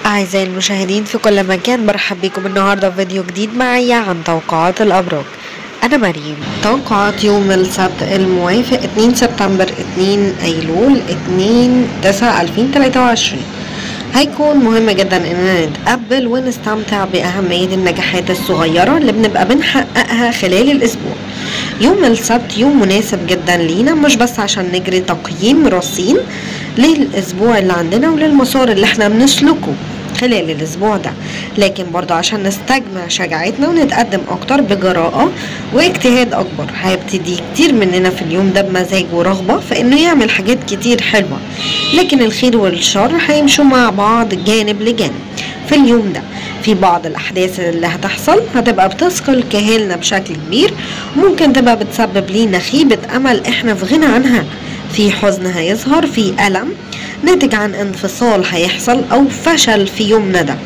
أعزائي المشاهدين في كل مكان برحب بكم النهاردة في فيديو جديد معايا عن توقعات الأبراج أنا مريم توقعات يوم السبت الموافق 2 سبتمبر 2 أيلول 2 9 2023 هيكون مهم جدا اننا نتقبل ونستمتع باهمية النجاحات الصغيرة اللي بنبقى بنحققها خلال الاسبوع يوم السبت يوم مناسب جدا لينا مش بس عشان نجري تقييم رصين للاسبوع اللي عندنا وللمسار اللي احنا بنسلكه خلال الاسبوع ده لكن برضه عشان نستجمع شجاعتنا ونتقدم اكتر بجراءة واجتهاد اكبر هيبتدي كتير مننا في اليوم ده بمزاج ورغبة في انه يعمل حاجات كتير حلوة لكن الخير والشر هيمشوا مع بعض جانب لجانب في اليوم ده في بعض الاحداث اللي هتحصل هتبقى بتثقل كاهلنا بشكل كبير ممكن تبقى بتسبب لينا خيبة امل احنا في غنى عنها في حزن هيظهر في ألم ناتج عن انفصال هيحصل أو فشل في يومنا ده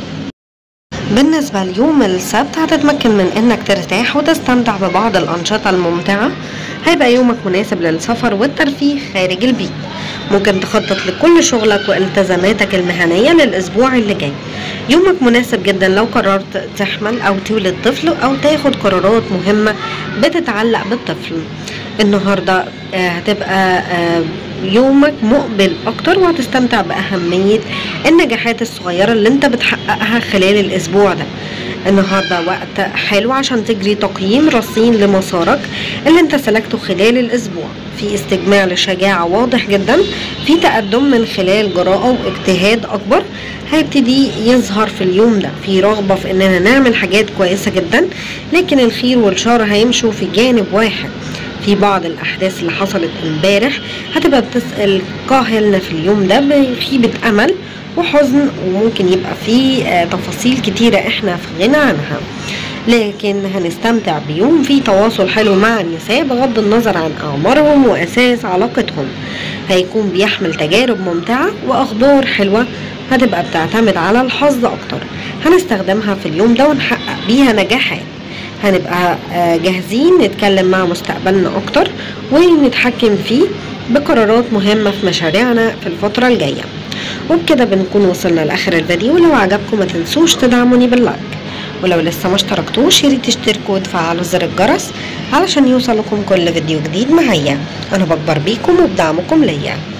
بالنسبة ليوم السبت هتتمكن من انك ترتاح وتستمتع ببعض الأنشطة الممتعة هيبقى يومك مناسب للسفر والترفيه خارج البيت ممكن تخطط لكل شغلك والتزاماتك المهنية للأسبوع اللي جاي يومك مناسب جدا لو قررت تحمل أو تولد طفل أو تاخد قرارات مهمة بتتعلق بالطفل النهاردة هتبقى يومك مقبل اكتر وهتستمتع باهمية النجاحات الصغيرة اللي انت بتحققها خلال الاسبوع ده النهاردة وقت حلو عشان تجري تقييم رصين لمسارك اللي انت سلكته خلال الاسبوع في استجماع لشجاعة واضح جدا في تقدم من خلال جراءة واجتهاد اكبر هيبتدي يظهر في اليوم ده في رغبة في اننا نعمل حاجات كويسة جدا لكن الخير والشر هيمشوا في جانب واحد في بعض الاحداث اللي حصلت امبارح هتبقى بتسال كاهلنا في اليوم ده بخيبه امل وحزن وممكن يبقى في تفاصيل كتيرة احنا في غنى عنها لكن هنستمتع بيوم فيه تواصل حلو مع النساء بغض النظر عن أعمارهم وأساس علاقتهم هيكون بيحمل تجارب ممتعة وأخبار حلوة هتبقى بتعتمد على الحظ أكتر هنستخدمها في اليوم ده ونحقق بيها نجاحات هنبقى جاهزين نتكلم مع مستقبلنا اكتر ونتحكم فيه بقرارات مهمة في مشاريعنا في الفترة الجاية وبكده بنكون وصلنا لاخر الفيديو ولو عجبكم ما تنسوش تدعموني باللايك ولو لسه ما اشتركتوش ياريت تشتركوا وتفعلوا زر الجرس علشان يوصلكم كل فيديو جديد معايا انا بكبر بيكم وبدعمكم ليا